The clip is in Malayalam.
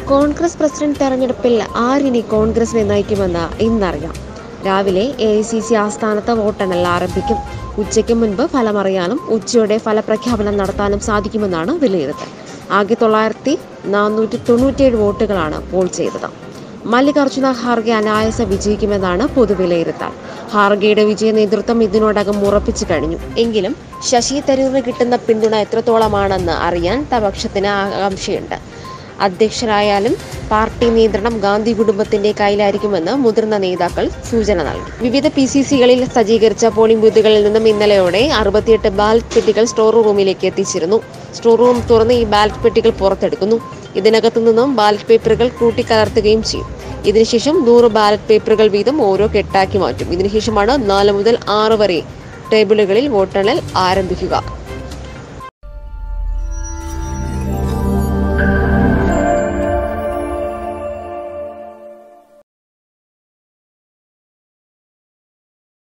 കോൺഗ്രസ് പ്രസിഡന്റ് തെരഞ്ഞെടുപ്പിൽ ആരിനി കോൺഗ്രസിനെ നയിക്കുമെന്ന് ഇന്നറിയാം രാവിലെ എ ഐ സി സി ആസ്ഥാനത്ത് വോട്ടെണ്ണൽ ആരംഭിക്കും ഉച്ചയ്ക്ക് മുൻപ് ഫലമറിയാനും ഉച്ചയോടെ ഫലപ്രഖ്യാപനം നടത്താനും സാധിക്കുമെന്നാണ് വിലയിരുത്തൽ ആകെ തൊള്ളായിരത്തി നാനൂറ്റി തൊണ്ണൂറ്റിയേഴ് വോട്ടുകളാണ് പോൾ ചെയ്തത് മല്ലികാർജുന ഖാർഗെ അനായാസ വിജയിക്കുമെന്നാണ് പൊതുവിലയിരുത്തൽ ഖാർഗെയുടെ വിജയ നേതൃത്വം ഇതിനോടകം ഉറപ്പിച്ചു കഴിഞ്ഞു എങ്കിലും ശശി തരൂരിന് കിട്ടുന്ന പിന്തുണ എത്രത്തോളമാണെന്ന് അറിയാൻ തപക്ഷത്തിന് ആകാംക്ഷയുണ്ട് അധ്യക്ഷരായാലും പാർട്ടി നിയന്ത്രണം ഗാന്ധി കുടുംബത്തിന്റെ കയ്യിലായിരിക്കുമെന്ന് മുതിർന്ന നേതാക്കൾ സൂചന നൽകി വിവിധ പി സി സികളിൽ സജ്ജീകരിച്ച പോളിംഗ് ബൂത്തുകളിൽ നിന്നും ഇന്നലെയോടെ അറുപത്തിയെട്ട് ബാലറ്റ് പെട്ടികൾ സ്റ്റോർ റൂമിലേക്ക് എത്തിച്ചിരുന്നു സ്റ്റോർ റൂം തുറന്ന് ഈ ബാലറ്റ് പെട്ടികൾ പുറത്തെടുക്കുന്നു ഇതിനകത്തു നിന്നും ബാലറ്റ് പേപ്പറുകൾ കൂട്ടിക്കലർത്തുകയും ചെയ്യും ഇതിനുശേഷം നൂറ് ബാലറ്റ് പേപ്പറുകൾ വീതം ഓരോ കെട്ടാക്കി മാറ്റും ഇതിനുശേഷമാണ് നാല് മുതൽ ആറ് വരെ ടേബിളുകളിൽ വോട്ടെണ്ണൽ ആരംഭിക്കുക